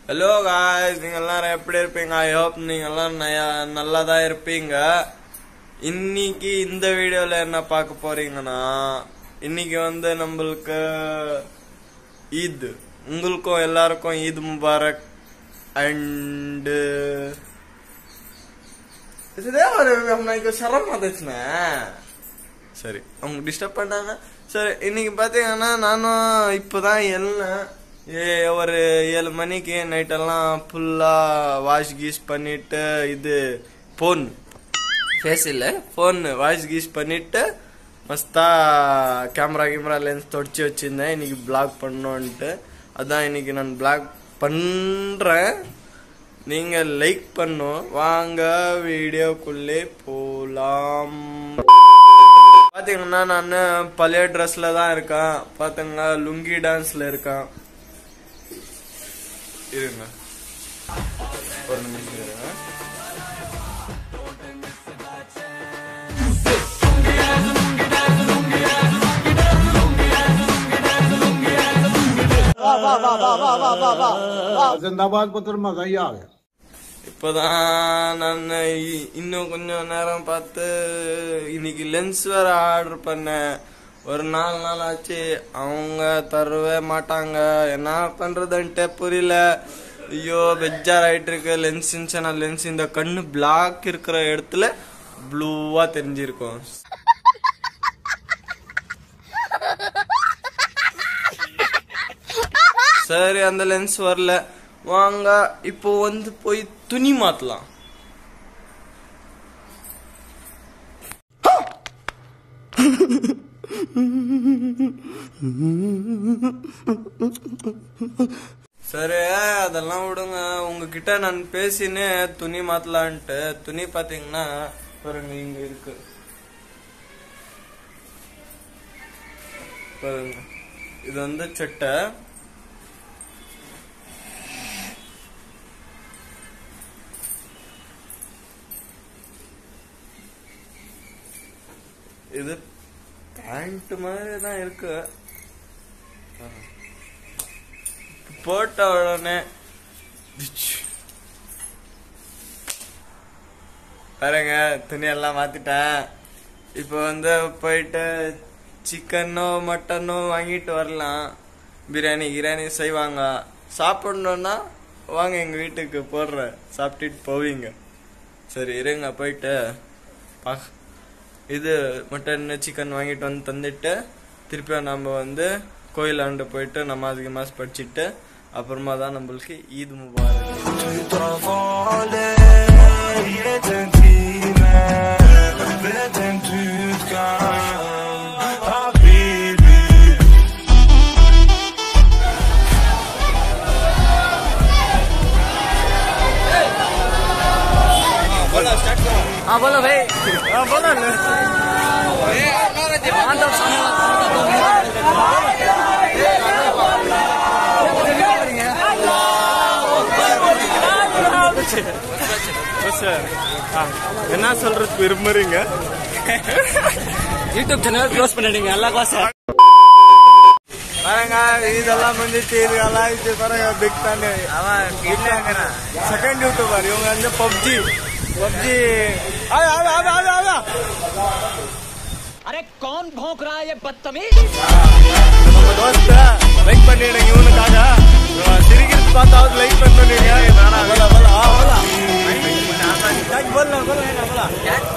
Hello guys நீங்க எல்லாரும் எப்படி இருப்பீங்க ஐ ஹோப் நீங்க எல்லாம் நய- நல்லா தான் இருப்பீங்க இன்னைக்கு இந்த வீடியோல என்ன பார்க்க போறீங்கன்னா இன்னைக்கு வந்து நம்மளுக்கு ஈத் உங்களுக்கும் எல்லாருக்கும் ஈத் முபாரக் அண்ட் இதே ஒரு நம்மளுக்கு சரம் வந்துச்சுண்ணே சரி அவங்க டிஸ்டர்ப் பண்ணாங்க சரி இன்னைக்கு பாத்தீங்கன்னா நானும் இப்பதான் எழுந்தேன் ஏ ஒரு ஏழு மணிக்கு நைட்டெல்லாம் ஃபுல்லா வாஷ் கீஸ் பண்ணிட்டு இது ஃபோன் ஃபேஸ் இல்லை ஃபோன் வாஷ் கீஸ் பண்ணிட்டு மஸ்தா கேமரா கேமரா லென்ஸ் தொடச்சி வச்சிருந்தேன் இன்னைக்கு பிளாக் பண்ணோன்ட்டு அதான் இன்னைக்கு நான் பிளாக் பண்றேன் நீங்க லைக் பண்ணும் வாங்க வீடியோக்குள்ளே போலாம் பாத்தீங்கன்னா நான் பழைய ட்ரெஸ்ல தான் இருக்கேன் பாத்தீங்கன்னா லுங்கி டான்ஸ்ல இருக்கேன் இருங்க ஒரு நிமிஷம் இருங்க जिंदाबाद पुत्र मजा ही आ गया இப்போதான் நான் இ- இன்னும் கொஞ்சம் நேரம் பார்த்து இன்னைக்கு லென்ஸ் வேற ஆர்டர் பண்ணேன் ஒரு நாலு நாள் ஆச்சு அவங்க தரவே மாட்டாங்க என்ன பண்றதுன்ட்டு புரியல ஐயோ பெஜாராயிட்டு இருக்கு லென்ஸ் இருந்துச்சுன்னா லென்ஸ் இந்த கண்ணு பிளாக் இருக்கிற இடத்துல ப்ளூவா தெரிஞ்சிருக்கும் சரி அந்த லென்ஸ் வரல வாங்க இப்போ வந்து போய் துணி மாத்தலாம் சரி அதெல்லாம் விடுங்க உங்ககிட்ட நான் பேசினே துணி மாத்தலான்ட்டு துணி பாத்தீங்கன்னா பாருங்க இங்க இருக்கு பாருங்க இது வந்து சட்டை இது பேண்ட் மாதிரி தான் இருக்கு போட்ட உடனே பிச். பாருங்க துணி எல்லாம் மாத்திட்டேன் இப்போ வந்து போயிட்டு சிக்கனோ மட்டனோ வாங்கிட்டு வரலாம் பிரியாணி கிரியாணி செய்வாங்க சாப்பிடணும்னா வாங்க எங்க வீட்டுக்கு போடுறேன் சாப்பிட்டுட்டு போவீங்க சரி இருங்க போயிட்டு பா- இது மட்டன் சிக்கன் வாங்கிட்டு வந்து தந்துட்டு திருப்பி நம்ம வந்து கோயிலாண்டு போயிட்டு நமாஸ் கிமாஸ் படிச்சுட்டு அப்புறமா தான் நம்மளுக்கு ஈத் முபாரக் हाँ बोलो भाई बोलो ना என்ன சொல்றதுக்கு விரும்புறீங்க யூடியூப் சேனல் க்ளோஸ் பண்ணிடுங்க எல்லா காசும் பாருங்க இதெல்லாம் வந்துச்சு இதெல்லாம் இது பாருங்க பிக் தானே செகண்ட் யூடியூபர் இவங்க வந்து பப்ஜி பப்ஜி अरे कौन भौंक रहा है ये बदतमीज நம்ம தோஸ்த லைக் பண்ணிடுங்க இவனுக்காக இவன் சிரிக்கிறது பார்த்தாவது லைக் பண்ணுவீங்க நானா போல போல ஆ போல बोल ना बोल ना बोला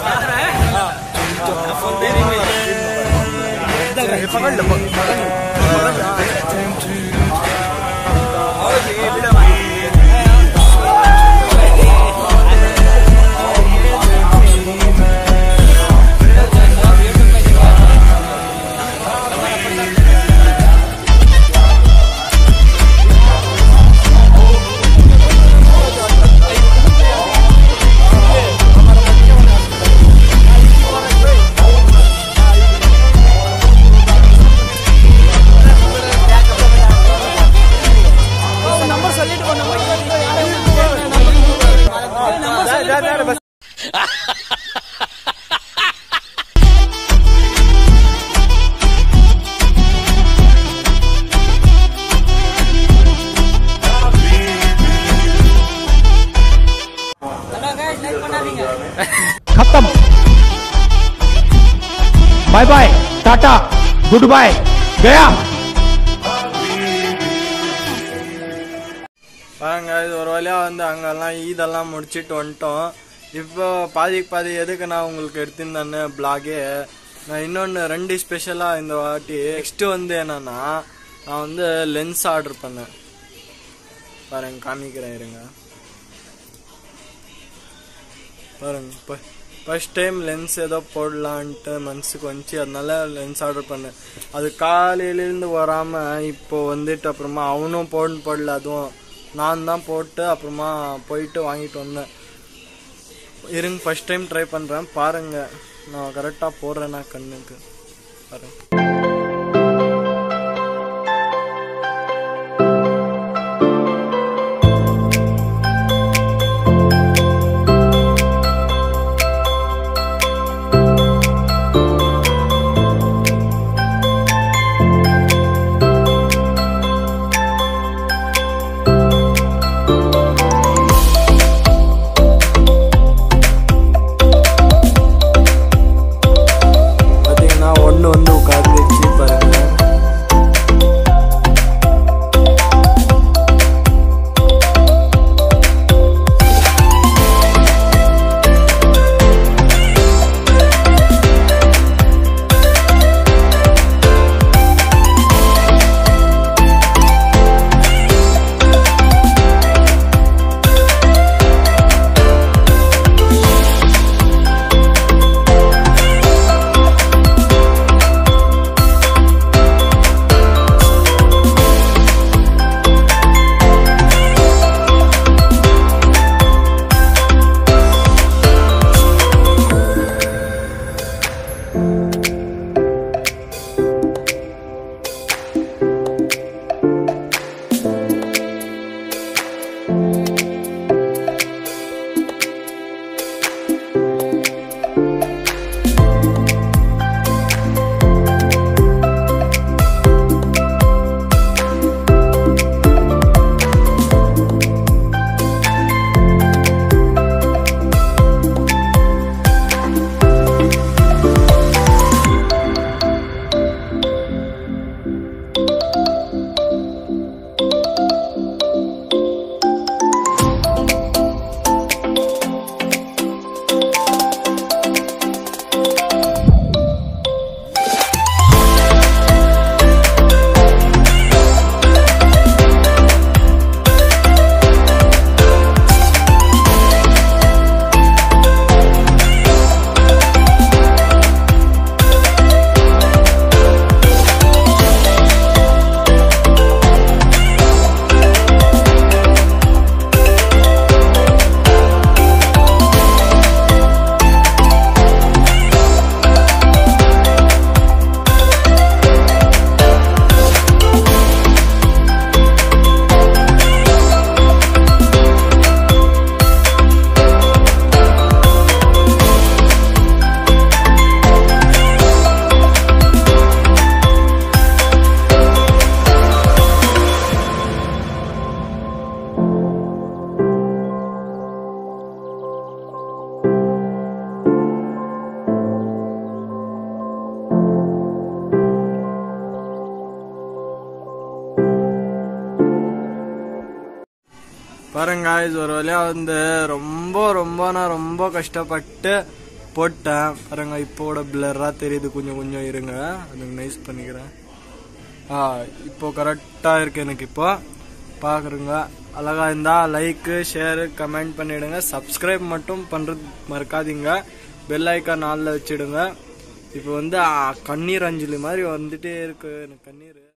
पकड़ लो पकड़ लो हाँ खत्म बाय बाय टाटा गुड बाय गया பாருங்க இது ஒரு வழியா வந்து அங்கெல்லாம் ஈதெல்லாம் முடிச்சிட்டு வந்துட்டோம் இப்போ பாதிக்கு பாதி எதுக்கு நான் உங்களுக்கு எடுத்திருந்தேன்னு பிளாகே நான் இன்னொன்று ரெண்டு ஸ்பெஷலாக இந்த வாட்டி நெக்ஸ்ட் வந்து என்னன்னா நான் வந்து லென்ஸ் ஆர்டர் பண்ணேன் பாருங்க காமிக்கிறேன் இருங்க பாருங்க இப்போ ஃபர்ஸ்ட் டைம் லென்ஸ் ஏதோ போடலான்ட்டு மனசுக்கு வந்துச்சு அதனால லென்ஸ் ஆர்டர் பண்ணேன் அது காலையிலேருந்து வராமல் இப்போ வந்துட்டு அப்புறமா அவனும் போட போடல அதுவும் நான் தான் போட்டு அப்புறமா போயிட்டு வாங்கிட்டு வந்தேன் இருங்க ஃபர்ஸ்ட் டைம் ட்ரை பண்ணுறேன் பாருங்க நான் கரெக்டாக போடுறேன்னா கண்ணுக்கு பாருங்க பார்த்தீங்கன்னா ஒன்று வந்து உட்காந்துச்சு பாருங்க பாருங்க இது ஒரு வழியா வந்து ரொம்ப ரொம்ப நான் ரொம்ப கஷ்டப்பட்டு போட்டேன் பாருங்க இப்போ கூட பிளரா தெரியுது கொஞ்சம் கொஞ்சம் இருங்க அதுக்கு நைஸ் பண்ணிக்கிறேன் ஆ இப்போ கரெக்டா இருக்கு எனக்கு இப்போ பாக்குறேங்க அழகா இருந்தா லைக் ஷேர் கமெண்ட் பண்ணிடுங்க சப்ஸ்கிரைப் மட்டும் பண்றது மறக்காதீங்க பெல் ஐக்கான் நாளில் வச்சிடுங்க இப்போ வந்து ஆ, கண்ணீர் அஞ்சலி மாதிரி வந்துட்டே இருக்கு எனக்கு கண்ணீர்